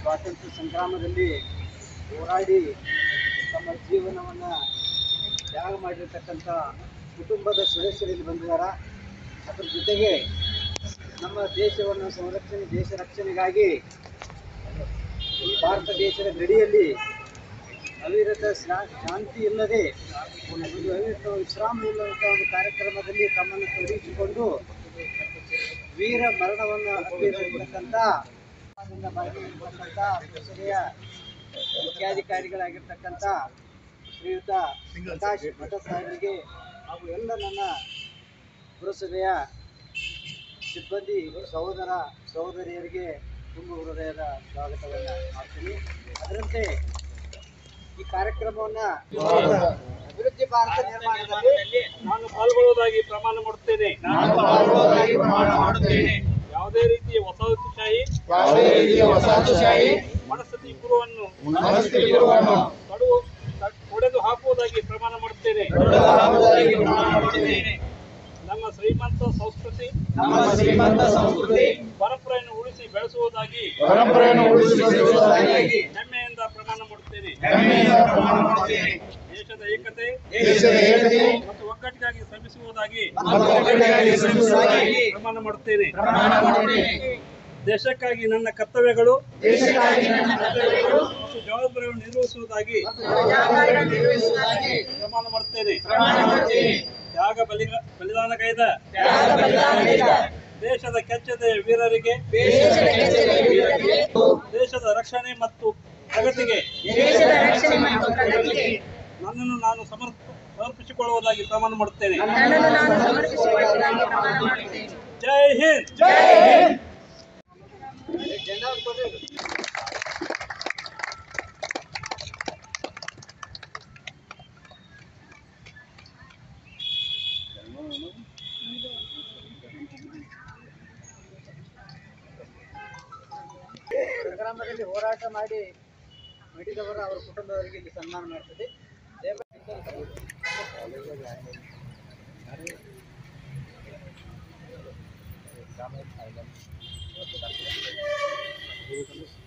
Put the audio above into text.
ಸ್ವಾತಂತ್ರ್ಯ ಸಂಗ್ರಾಮದಲ್ಲಿ ಹೋರಾಡಿ ತಮ್ಮ ಜೀವನವನ್ನು ತ್ಯಾಗ ಮಾಡಿರ್ತಕ್ಕಂಥ ಕುಟುಂಬದ ಸದಸ್ಯರು ಇಲ್ಲಿ ಬಂದಿದ್ದಾರೆ ಅದ್ರ ಜೊತೆಗೆ ನಮ್ಮ ದೇಶವನ್ನು ಸಂರಕ್ಷಣೆ ದೇಶ ರಕ್ಷಣೆಗಾಗಿ ಈ ಭಾರತ ದೇಶದ ಗಡಿಯಲ್ಲಿ ಅವಿರತ ಸ್ರಾ- ಶಾಂತಿ ಇಲ್ಲದೆ ಒಂದು ಅವಿರತ ವಿಶ್ರಾಮ ಇಲ್ಲದಂಥ ಒಂದು ಕಾರ್ಯಕ್ರಮದಲ್ಲಿ ತಮ್ಮನ್ನು ತೊಡಗಿಸಿಕೊಂಡು ವೀರ ಮರಣವನ್ನು ಅಪ್ಪಿರತಕ್ಕಂಥ ಅದರಿಂದ ಭಾಗಿಯಾಗಿರ್ತಕ್ಕಂಥ ಪುರಸಭೆಯ ಮುಖ್ಯಾಧಿಕಾರಿಗಳಾಗಿರ್ತಕ್ಕಂಥ ಶ್ರೀಯುತ ಪ್ರಕಾಶ್ ಮಠ ಸಾಹೇಬರಿಗೆ ಹಾಗೂ ಎಲ್ಲ ನನ್ನ ಪುರಸಭೆಯ ಸಿಬ್ಬಂದಿ ಸಹೋದರ ಸಹೋದರಿಯರಿಗೆ ತುಂಬ ಹೃದಯದ ಸ್ವಾಗತವನ್ನು ಮಾಡ್ತೀನಿ ಅದರಂತೆ ಈ ಕಾರ್ಯಕ್ರಮವನ್ನು ಅಭಿವೃದ್ಧಿ ಭಾರತ ನಿರ್ಮಾಣದಲ್ಲಿ ನಾನು ಪಾಲ್ಗೊಳ್ಳುವುದಾಗಿ ಪ್ರಮಾಣ ಮಾಡುತ್ತೇನೆ ನಾನು ಪಾಲ್ಗೊಳ್ಳುವುದಾಗಿ ಪ್ರಮಾಣ ಮಾಡುತ್ತೇನೆ ಯಾವುದೇ ರೀತಿಯ ವಸಾಹತುಶಾಹಿ ಯಾವುದೇ ರೀತಿಯ ವಸಾಹತುಶಾಹಿ ಮನಸ್ಥಿತಿ ಗುರುವನ್ನು ಮನಸ್ಥಿತಿ ಗುರುವನ್ನು ಕಡು ಒಡೆದು ಹಾಕುವುದಾಗಿ ಪ್ರಮಾಣ ಮಾಡುತ್ತೇನೆ ತೊಡೆದು ಹಾಕುವುದಾಗಿ ಪ್ರಮಾಣ ಮಾಡುತ್ತೇನೆ ನಮ್ಮ ಶ್ರೀಮಂತ ಸಂಸ್ಕೃತಿ ನಮ್ಮ ಶ್ರೀಮಂತ ಸಂಸ್ಕೃತಿ ಪರಂಪರೆಯನ್ನು ಉಳಿಸಿ ಬೆಳೆಸುವುದಾಗಿ ಪರಂಪರೆಯನ್ನು ಉಳಿಸಿಕೊಳ್ಳುವುದಾಗಿ ಹೆಮ್ಮೆಯಿಂದ ಪ್ರಮಾಣ ಮಾಡುತ್ತೇನೆ ಹೆಮ್ಮೆಯಿಂದ ಪ್ರಮಾಣ ಮಾಡುತ್ತೇನೆ ದೇಶದ ಏಕತೆ ದೇಶದ ಏಕತೆ ಮತ್ತು ಒಗ್ಗಟ್ಟಿಗಾಗಿ ಶ್ರಮಿಸುವುದಾಗಿ ಮತ್ತು ಒಗ್ಗಟ್ಟಿಗಾಗಿ ಶ್ರಮಿಸುವುದಾಗಿ ಪ್ರಮಾಣ ಮಾಡುತ್ತೇನೆ ಪ್ರಮಾಣ ಮಾಡುತ್ತೇನೆ ದೇಶಕ್ಕಾಗಿ ನನ್ನ ಕರ್ತವ್ಯಗಳು ದೇಶಕ್ಕಾಗಿ ನನ್ನ ಕರ್ತವ್ಯಗಳು ಮತ್ತು ಜವಾಬ್ದಾರಿಯನ್ನು ನಿರ್ವಹಿಸುವುದಾಗಿ ಜವಾಬ್ದಾರಿಗಳನ್ನು ನಿರ್ವಹಿಸುವುದಾಗಿ ಪ್ರಮಾಣ ಮಾಡುತ್ತೇನೆ ಪ್ರಮಾಣ ಮಾಡುತ್ತೇನೆ ತ್ಯಾಗ ಬಲಿ ಬಲಿದಾನಗೈದ ತ್ಯಾಗ ಬಲಿದಾನಗೈದ ದೇಶದ ಕೆಚ್ಚದ ವೀರರಿಗೆ ದೇಶದ ಕೆಚ್ಚೆದ ವೀರರಿಗೆ ದೇಶದ ರಕ್ಷಣೆ ಮತ್ತು ಪ್ರಗತಿಗೆ ದೇಶದ ರಕ್ಷಣೆ ಮತ್ತು ಪ್ರಗತಿಗೆ ನನ್ನನ್ನು ನಾನು ಸಮರ್ಪ ಸಮರ್ಪಿಸಿಕೊಳ್ಳುವುದಾಗಿ ಪ್ರಮಾಣ ಮಾಡುತ್ತೇನೆ ನನ್ನನ್ನು ನಾನು ಸಮರ್ಪಿಸಿಕೊಳ್ಳುವುದಾಗಿ ಪ್ರಮಾಣ ಮಾಡುತ್ತೇನೆ ಜೈ ಹಿಂದ್ ಜೈ ಹಿಂದ್ ಜೆಂಡಾ ಕೊಡ್ರಿ. ಸಂಗ್ರಾಮದಲ್ಲಿ ಹೋರಾಟ ಮಾಡಿ ಮಡಿದವರ ಅವರ ಕುಟುಂಬದವರಿಗೆ ಇಲ್ಲಿ ಸನ್ಮಾನ ಮಾಡ್ತದೆ ದಯಮಾಡಿ